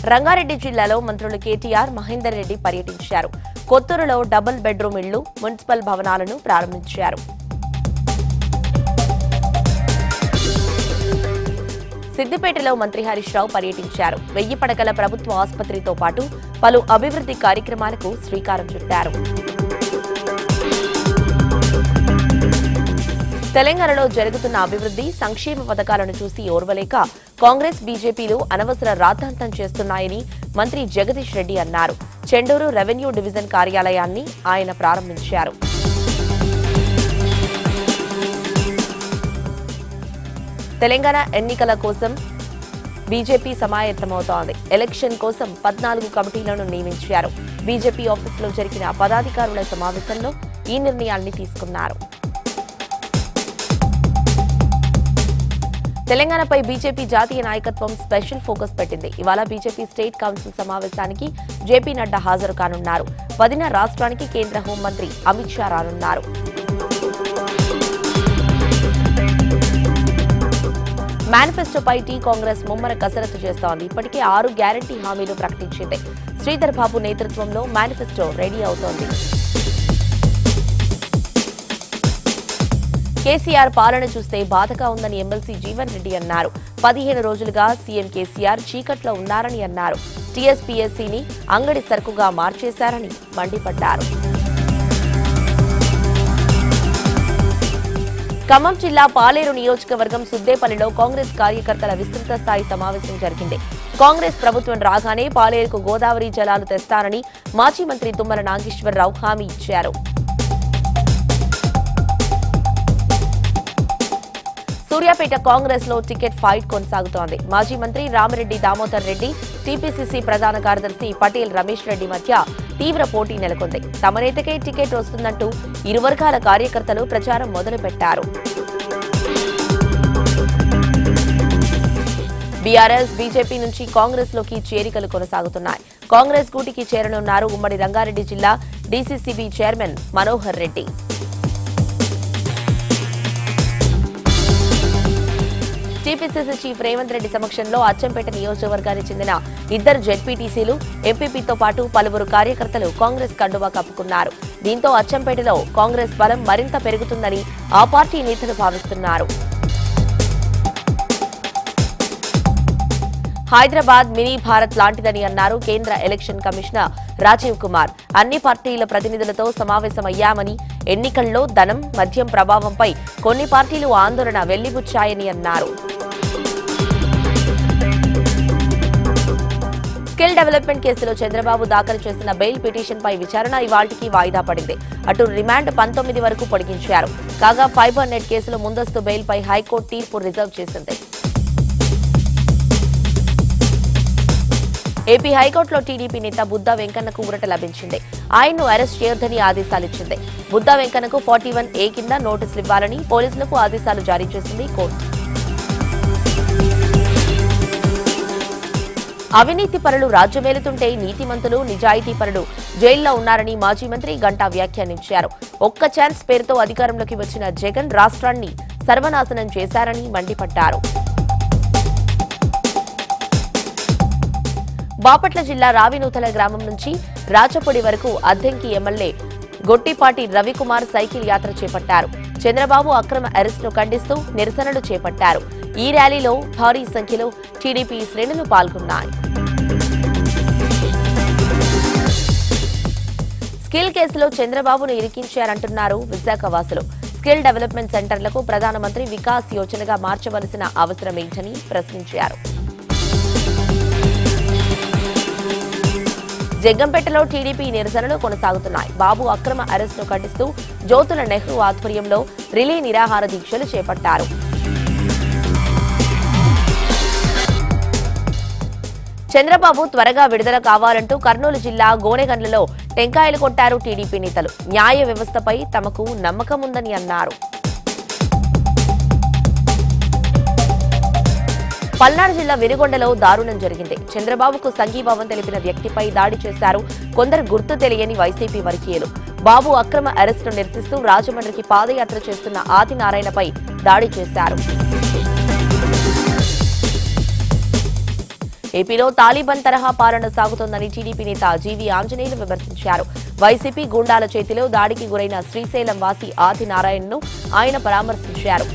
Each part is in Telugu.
రంగారెడ్డి జిల్లాలో మంత్రులు కేటీఆర్ మహేందర్ రెడ్డి పర్యటించారు కొత్తూరులో డబుల్ బెడ్రూమ్ ఇళ్లు మున్సిపల్ భవనాలను ప్రారంభించారు సిద్దిపేటలో మంత్రి హరీష్ రావు పర్యటించారు వెయ్యి పడకల ప్రభుత్వ ఆసుపత్రితో పాటు పలు అభివృద్ధి కార్యక్రమాలకు శ్రీకారం చుట్టారు తెలంగాణలో జరుగుతున్న అభివృద్ధి సంక్షేమ పథకాలను చూసి ఓర్వలేక కాంగ్రెస్ బీజేపీలు అనవసర రాద్ధాంతం చేస్తున్నాయని మంత్రి జగదీష్ రెడ్డి అన్నారు చెండూరు రెవెన్యూ డివిజన్ కార్యాలయాన్ని ఆయన ప్రారంభించారు తెలంగాణ ఎన్నికల కోసం బీజేపీ సమాయత్తమవుతోంది ఎలక్షన్ కోసం పద్నాలుగు కమిటీలను నియమించారు బీజేపీ ఆఫీసులో జరిగిన పదాధికారుల సమావేశంలో ఈ నిర్ణయాన్ని తీసుకున్నారు తెలంగాణపై బీజేపీ జాతీయ నాయకత్వం స్పెషల్ ఫోకస్ పెట్టింది ఇవాళ బీజేపీ స్టేట్ కౌన్సిల్ సమావేశానికి జేపీ నడ్డా హాజరు కానున్నారు పదిన రాష్ట్రానికి కేంద్ర హోంమంత్రి అమిత్ షా రానున్నారు మేనిఫెస్టోపై టీ కాంగ్రెస్ ముమ్మర కసరత్తు చేస్తోంది ఇప్పటికే ఆరు గ్యారంటీ హామీలు ప్రకటించింది శ్రీధర్ బాబు నేతృత్వంలో మేనిఫెస్టో రెడీ అవుతోంది కేసీఆర్ పాలన చూస్తే బాధగా ఉందని ఎమ్మెల్సీ జీవన్ రెడ్డి అన్నారు పదిహేను రోజులుగా సీఎం కేసీఆర్ చీకట్లో ఉన్నారని అన్నారు టీఎస్పీఎస్సీని అంగడి సరుకుగా మార్చేశారని మండిపడ్డారు ఖమ్మం జిల్లా పాలేరు నియోజకవర్గం సుద్దేపల్లిలో కాంగ్రెస్ కార్యకర్తల విస్తృత స్థాయి సమావేశం జరిగింది కాంగ్రెస్ ప్రభుత్వం రాగానే పాలేరుకు గోదావరి జలాలు తెస్తానని మాజీ మంత్రి తుమ్మల నాగేశ్వరరావు హామీ ఇచ్చారు సూర్యాపేట కాంగ్రెస్ లో టికెట్ ఫైట్ కొనసాగుతోంది మాజీ మంత్రి రామిరెడ్డి దామోదర్ రెడ్డి టీపీసీసీ ప్రధాన కార్యదర్శి పటేల్ రమేష్ రెడ్డి మధ్య తీవ్ర పోటీ నెలకొంది తమ నేతకే టికెట్ వస్తుందంటూ ఇరు వర్గాల కార్యకర్తలు ప్రచారం మొదలుపెట్టారు బీఆర్ఎస్ బీజేపీ నుంచి కాంగ్రెస్ లోకి చేరికలు కొనసాగుతున్నాయి కాంగ్రెస్ గూటికి చేరనున్నారు ఉమ్మడి రంగారెడ్డి జిల్లా DCCB chairman Manohar Reddy TPCC chief Revanth Reddy సమక్షంలో అచ్చంపేట నియోజకవర్గానికి చెందిన ఇద్దరు జెడ్పీటీసీలు ఎంపీపీతో పాటు పలువురు కార్యకర్తలు కాంగ్రెస్ కండువా కప్పుకున్నారు దీంతో అచ్చంపేటలో కాంగ్రెస్ బలం మరింత పెరుగుతుందని ఆ పార్టీ నేతలు భావిస్తున్నారు హైదరాబాద్ మినీ భారత్ లాంటిదని అన్నారు కేంద్ర ఎలక్షన్ కమిషనర్ రాజీవ్ కుమార్ అన్ని పార్టీల ప్రతినిధులతో సమావేశమయ్యామని ఎన్నికల్లో ధనం మద్యం ప్రభావంపై కొన్ని పార్టీలు ఆందోళన వెళ్లిబుచ్చాయని అన్నారు స్కిల్ డెవలప్మెంట్ కేసులో చంద్రబాబు దాఖలు చేసిన బెయిల్ పిటిషన్ పై విచారణ ఇవాళ్టికి వాయిదా పడింది అటు రిమాండ్ పంతొమ్మిది వరకు పొడిగించారు కాగా ఫైబర్ నెట్ కేసులో ముందస్తు బెయిల్ పై హైకోర్టు తీర్పు రిజర్వ్ చేసింది ఏపీ హైకోర్టులో టీడీపీ నేత బుద్దా వెంకన్నకు ఊరట లభించింది ఆయన్ను అరెస్ట్ చేయొద్దని ఆదేశాలిచ్చింది బుద్దా వెంకన్నకు ఫార్టీ వన్ ఏ కింద నోటీసులు ఇవ్వాలని పోలీసులకు ఆదేశాలు జారీ చేసింది కోర్టు అవినీతి పరులు రాజ్యమేలుతుంటే నీతిమంతులు నిజాయితీ పరులు జైల్లో ఉన్నారని మాజీ మంత్రి గంటా వ్యాఖ్యానించారు ఒక్క ఛాన్స్ పేరుతో అధికారంలోకి వచ్చిన జగన్ రాష్ట్రాన్ని సర్వనాశనం చేశారని మండిపడ్డారు బాపట్ల జిల్లా రావినూతల గ్రామం నుంచి రాచపొడి వరకు అద్దెంకి ఎమ్మెల్యే గొట్టిపాటి రవికుమార్ సైకిల్ యాత్ర చేపట్టారు చంద్రబాబు అక్రమ అరెస్టును ఖండిస్తూ నిరసనలు చేపట్టారు ఈ ర్యాలీలో భారీ సంఖ్యలో టీడీపీ శ్రేణులు పాల్గొన్నాయి స్కిల్ కేసులో చంద్రబాబును ఇరికించారంటున్నారు విశాఖ వాసులు స్కిల్ డెవలప్మెంట్ సెంటర్లకు ప్రధానమంత్రి వికాస్ యోజనగా మార్చవలసిన అవసరమేంటని ప్రశ్నించారు జగ్గంపేటలో టీడీపీ నిరసనలు కొనసాగుతున్నాయి బాబు అక్రమ అరెస్టును ఖండిస్తూ జ్యోతుల నెహ్రూ ఆధ్వర్యంలో రిలే నిరాహార దీక్షలు చేపట్టారు చంద్రబాబు త్వరగా విడుదల కావాలంటూ కర్నూలు జిల్లా గోనెగండ్లలో టెంకాయలు కొట్టారు టీడీపీ నేతలు న్యాయ వ్యవస్థపై తమకు నమ్మకం ఉందని అన్నారు పల్నాడు జిల్లా వెనుగొండలో దారుణం జరిగింది చంద్రబాబుకు సంఘీభావం తెలిపిన వ్యక్తిపై దాడి చేశారు కొందరు గుర్తు తెలియని వైసీపీ వర్గీయులు బాబు అక్రమ అరెస్టును నిరసిస్తూ రాజమండ్రికి పాదయాత్ర చేస్తున్న ఆదినారాయణపై దాడి చేశారు ఏపీలో తాలిబాన్ తరహా పాలన సాగుతోందని టీడీపీ నేత జీవీ ఆంజనేయులు విమర్శించారు వైసీపీ గూండాల చేతిలో దాడికి గురైన శ్రీశైలం వాసి ఆది నారాయణను ఆయన పరామర్శించారు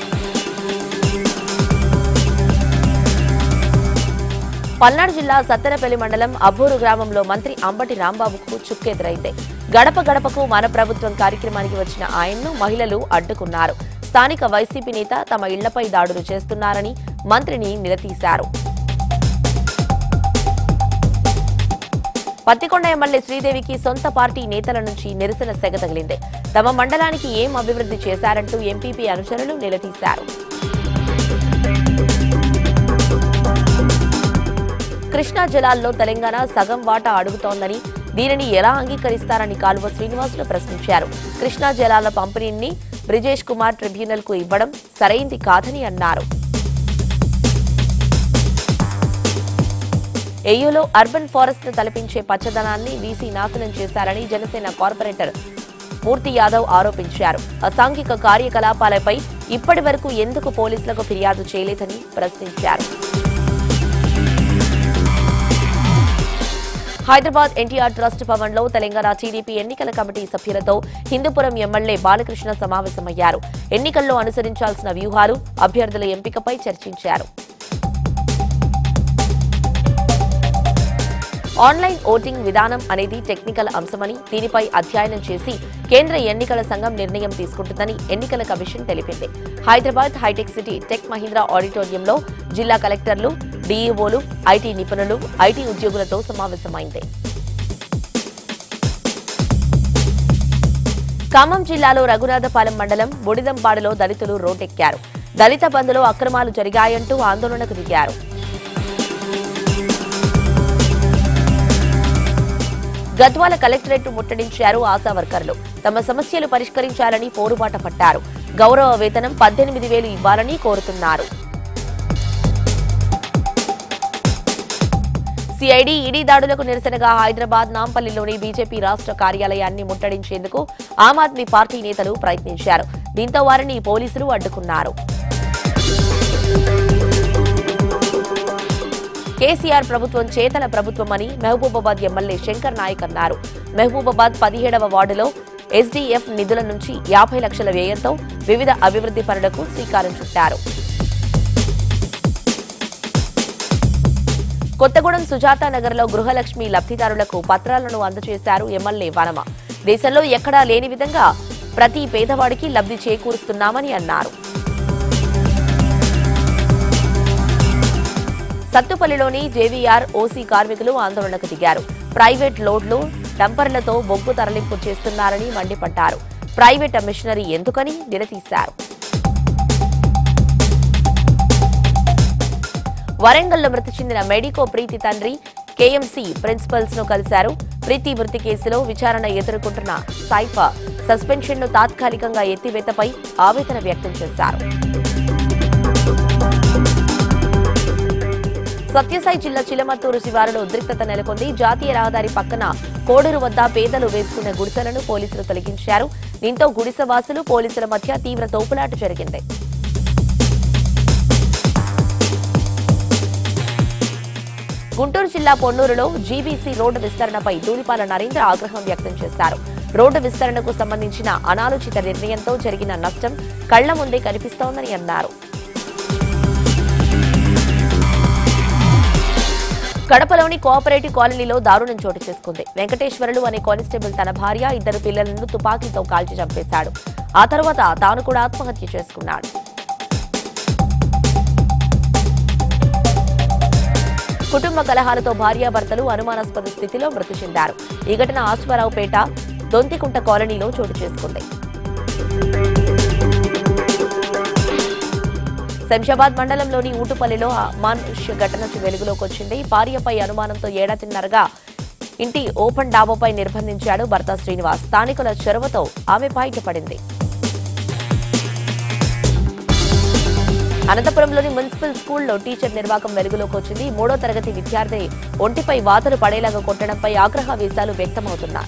పల్నాడు జిల్లా సత్తెనపల్లి మండలం అబ్బూరు గ్రామంలో మంత్రి అంబటి రాంబాబుకు చుక్కెదురైంది గడప గడపకు మన ప్రభుత్వం కార్యక్రమానికి వచ్చిన ఆయన్ను మహిళలు అడ్డుకున్నారు స్థానిక వైసీపీ నేత తమ ఇళ్లపై దాడులు చేస్తున్నారని మంత్రిని నిలదీశారు పత్తికొండ ఎమ్మెల్యే శ్రీదేవికి సొంత పార్టీ నేతల నుంచి నిరసన సెగ తగిలింది తమ మండలానికి ఏం అభివృద్ధి చేశారంటూ ఎంపీపీ అనుచరులు నిలదీశారు కృష్ణా జలాల్లో తెలంగాణ సగం వాటా అడుగుతోందని దీనిని ఎలా అంగీకరిస్తారని కాలువ శ్రీనివాసులు ప్రశ్నించారు కృష్ణా జలాల పంపిణీని బ్రిజేష్ కుమార్ ట్రిబ్యునల్ కు ఇవ్వడం సరైంది కాదని అన్నారు ఏయూలో అర్బన్ ఫారెస్ట్ ను తలపించే పచ్చదనాన్ని వీసీ నాశనం చేశారని జనసేన కార్పొరేటర్ మూర్తి యాదవ్ ఆరోపించారు అసాంఘిక కార్యకలాపాలపై ఇప్పటి వరకు ఎందుకు పోలీసులకు ఫిర్యాదు చేయలేదని ప్రశ్నించారు హైదరాబాద్ ఎన్టీఆర్ ట్రస్ట్ భవన్ లో తెలంగాణ టీడీపీ ఎన్నికల కమిటీ సభ్యులతో హిందూపురం ఎమ్మెల్యే బాలకృష్ణ సమావేశమయ్యారు ఎన్నికల్లో అనుసరించాల్సిన వ్యూహాలు అభ్యర్థుల ఎంపికపై చర్చించారు ఆన్లైన్ ఓటింగ్ విధానం అనేది టెక్నికల్ అంశమని దీనిపై అధ్యయనం చేసి కేంద్ర ఎన్నికల సంఘం నిర్ణయం తీసుకుంటుందని ఎన్నికల కమిషన్ తెలిపింది Hyderabad hitech city Tech Mahindra ఆడిటోరియంలో జిల్లా కలెక్టర్లు డీఈఓలు ఐటీ నిపుణులు ఐటీ ఉద్యోగులతో సమావేశమైంది ఖమ్మం జిల్లాలో రఘునాథపాలెం మండలం బుడిదంపాడులో దళితులు రోడ్డెక్కారు దళిత బంధులో అక్రమాలు జరిగాయంటూ ఆందోళనకు దిగారు గద్వాల కలెక్టరేట్ ముట్టడించారు ఆశా వర్కర్లు తమ సమస్యలు పరిష్కరించాలని పోరుబాట పట్టారు గౌరవ వేతనం పద్దెనిమిది వేలు ఇవ్వాలని కోరుతున్నారు సిఐడి ఈడీ దాడులకు నిరసనగా హైదరాబాద్ నాంపల్లిలోని బీజేపీ రాష్ట్ర కార్యాలయాన్ని ముట్టడించేందుకు ఆమ్ ఆద్మీ పార్టీ నేతలు ప్రయత్నించారు దీంతో వారిని పోలీసులు అడ్డుకున్నారు కేసీఆర్ ప్రభుత్వం చేతల ప్రభుత్వమని మహబూబాబాద్ ఎమ్మెల్యే శంకర్ నాయక్ అన్నారు మహబూబాబాద్ పదిహేడవ వార్డులో ఎస్డీఎఫ్ నిధుల నుంచి యాభై లక్షల వ్యయంతో వివిధ అభివృద్ధి పనులకు శ్రీకారం చుట్టారు కొత్తగూడెం సుజాత నగర్లో గృహలక్ష్మి లబ్ధిదారులకు పత్రాలను అందజేశారు ఎమ్మెల్యే వనమ దేశంలో ఎక్కడా లేని విధంగా ప్రతి పేదవాడికి లబ్ధి చేకూరుస్తున్నామని అన్నారు సత్తుపల్లిలోని జేవీఆర్ ఓసీ కార్మికులు ఆందోళనకు దిగారు ప్రైవేట్ లోడ్లు డంపర్లతో బొగ్గు తరలింపు చేస్తున్నారని మండిపడ్డారు ప్రైవేట్ మిషనరీ ఎందుకని నిలదీశారు వరంగల్లో మృతి చెందిన మెడికో ప్రీతి తండ్రి కేఎంసీ ప్రిన్సిపల్స్ ను కలిశారు ప్రీతి మృతి కేసులో విచారణ ఎదుర్కొంటున్న సైఫా సస్పెన్షన్ ను తాత్కాలికంగా ఎత్తివేతపై ఆవేదన వ్యక్తం చేశారు సత్యసాయి జిల్లా చిలమత్తూరు శివారులో ఉద్రిక్తత నెలకొంది జాతీయ రహదారి పక్కన కోడూరు వద్ద పేదలు వేసుకున్న గుడిసెలను పోలీసులు తొలగించారు దీంతో గుడిసెవాసులు పోలీసుల మధ్య తీవ్ర తోపులాట జరిగింది గుంటూరు జిల్లా పొన్నూరులో జీబీసీ రోడ్డు విస్తరణపై ధూళిపాల నరేంద్ర ఆగ్రహం వ్యక్తం చేశారు రోడ్డు విస్తరణకు సంబంధించిన అనాలోచిత నిర్ణయంతో జరిగిన నష్టం కళ్ల ముందే కనిపిస్తోందని అన్నారు కడపలోని కోఆపరేటివ్ కాలనీలో దారుణం చోటు చేసుకుంది వెంకటేశ్వరులు అనే కానిస్టేబుల్ తన భార్య ఇద్దరు పిల్లలను తుపాకీతో కాల్చి చంపేశాడు ఆ తర్వాత తాను కూడా ఆత్మహత్య చేసుకున్నాడు కుటుంబ కలహాలతో భార్యాభర్తలు అనుమానాస్పద స్థితిలో మృతి చెందారు ఈ ఘటన ఆశ్వరావుపేట దొంతికుంట కాలనీలో చోటు చేసుకుంది శంషాబాద్ మండలంలోని ఊటుపల్లిలో అమానుష్య ఘటన వెలుగులోకి వచ్చింది భార్యపై అనుమానంతో ఏడాదిన్నరగా ఇంటి ఓపెన్ డాబాపై నిర్బంధించాడు భర్త శ్రీనివాస్ స్థానికుల చొరవతో ఆమె బయటపడింది అనంతపురంలోని మున్సిపల్ స్కూల్లో టీచర్ నిర్వాకం వెలుగులోకి వచ్చింది మూడో తరగతి విద్యార్థి ఒంటిపై వాతలు పడేలాగా కొట్టడంపై ఆగ్రహ వేశాలు వ్యక్తమవుతున్నాయి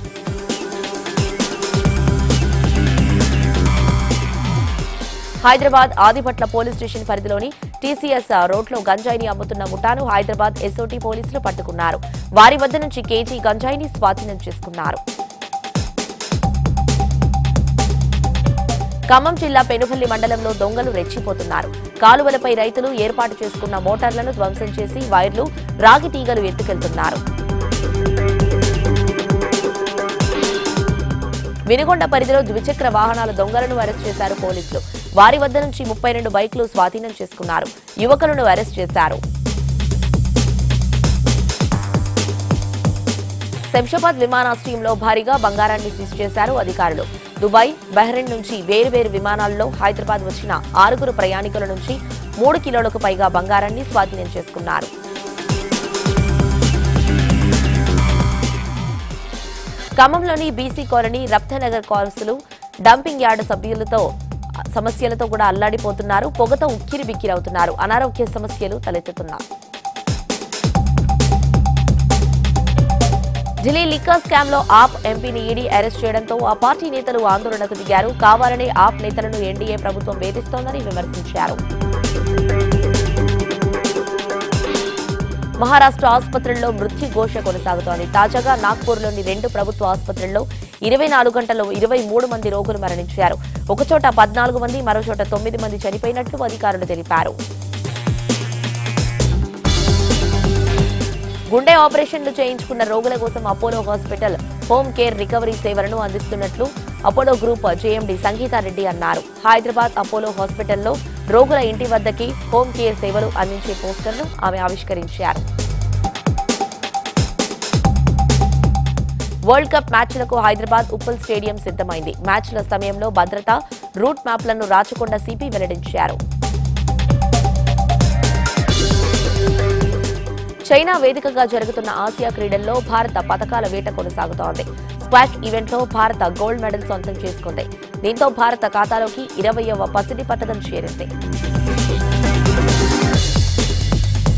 హైదరాబాద్ ఆదిపట్ల పోలీస్ స్టేషన్ పరిధిలోని టీసీఎస్ రోడ్లో గంజాయిని అమ్ముతున్న ముఠాను హైదరాబాద్ ఎస్ఓటీ పోలీసులు పట్టుకున్నారు వారి వద్ద నుంచి కేజీ గంజాయిని స్వాధీనం చేసుకున్నారు ఖమ్మం జిల్లా పెనుపల్లి మండలంలో దొంగలు రెచ్చిపోతున్నారు కాలువలపై రైతులు ఏర్పాటు చేసుకున్న మోటార్లను ధ్వంసం చేసి వైర్లు రాగి తీగలు ఎత్తుకెళ్తున్నారు వినుగొండ పరిధిలో ద్విచక్ర వాహనాల దొంగలను అరెస్ట్ చేశారు పోలీసులు వారి వద్ద నుంచి ముప్పై రెండు బైక్లు స్వాధీనం చేసుకున్నారు యువకులను అరెస్ట్ చేశారు శంషాబాద్ విమానాశ్రయంలో భారీగా బంగారాన్ని సీజ్ చేశారు అధికారులు దుబాయ్ బహ్రెయిన్ నుంచి వేరువేరు విమానాల్లో హైదరాబాద్ వచ్చిన ఆరుగురు ప్రయాణికుల నుంచి మూడు కిలోలకు పైగా బంగారాన్ని స్వాధీనం చేసుకున్నారు ఖమ్మంలోని బీసీ కాలనీ రప్తనగర్ కాల్సులు డంపింగ్ యార్డ్ సభ్యులతో సమస్యలతో కూడా అల్లాడిపోతున్నారు పొగతో ఉక్కిరి బిక్కిరవుతున్నారు అనారోగ్య సమస్యలు తలెత్తుతున్నారు ఢిల్లీ లిక్కర్ స్కామ్ లో ఆప్ ఎంపీని ఈడీ అరెస్ట్ చేయడంతో ఆ పార్టీ నేతలు ఆందోళనకు దిగారు కావాలనే ఆప్ నేతలను ఎన్డీఏ ప్రభుత్వం వేధిస్తోందని విమర్శించారు మహారాష్ట్ర ఆసుపత్రుల్లో మృత్యు ఘోష కొనసాగుతోంది తాజాగా నాగ్పూర్లోని రెండు ప్రభుత్వ ఆసుపత్రుల్లో ఇరవై నాలుగు గంటల్లో ఇరవై మూడు మంది రోగులు మరణించారు ఒకచోట పద్నాలుగు మంది మరోచోట తొమ్మిది మంది చనిపోయినట్లు అధికారులు తెలిపారు గుండె ఆపరేషన్లు చేయించుకున్న రోగుల కోసం Apollo hospital home care recovery సేవలను అందిస్తున్నట్లు అపోలో గ్రూప్ జేఎండీ సంగీతారెడ్డి అన్నారు హైదరాబాద్ అపోలో హాస్పిటల్లో రోగుల ఇంటి వద్దకి హోమ్ కేర్ సేవలు అందించే పోస్టర్ను ఆమె ఆవిష్కరించారు వరల్డ్ కప్ మ్యాచ్లకు హైదరాబాద్ ఉప్పల్ స్టేడియం సిద్ధమైంది మ్యాచ్ల సమయంలో భద్రత రూట్ మ్యాప్లను రాచకొండ సిపి వెల్లడించారు చైనా వేదికగా జరుగుతున్న ఆసియా క్రీడల్లో భారత పథకాల వేట కొనసాగుతోంది స్క్వాష్ ఈవెంట్లో భారత గోల్డ్ మెడల్ సొంతం చేసుకుంది దీంతో భారత ఖాతాలోకి ఇరవయవ పసిడి పథకం చేరింది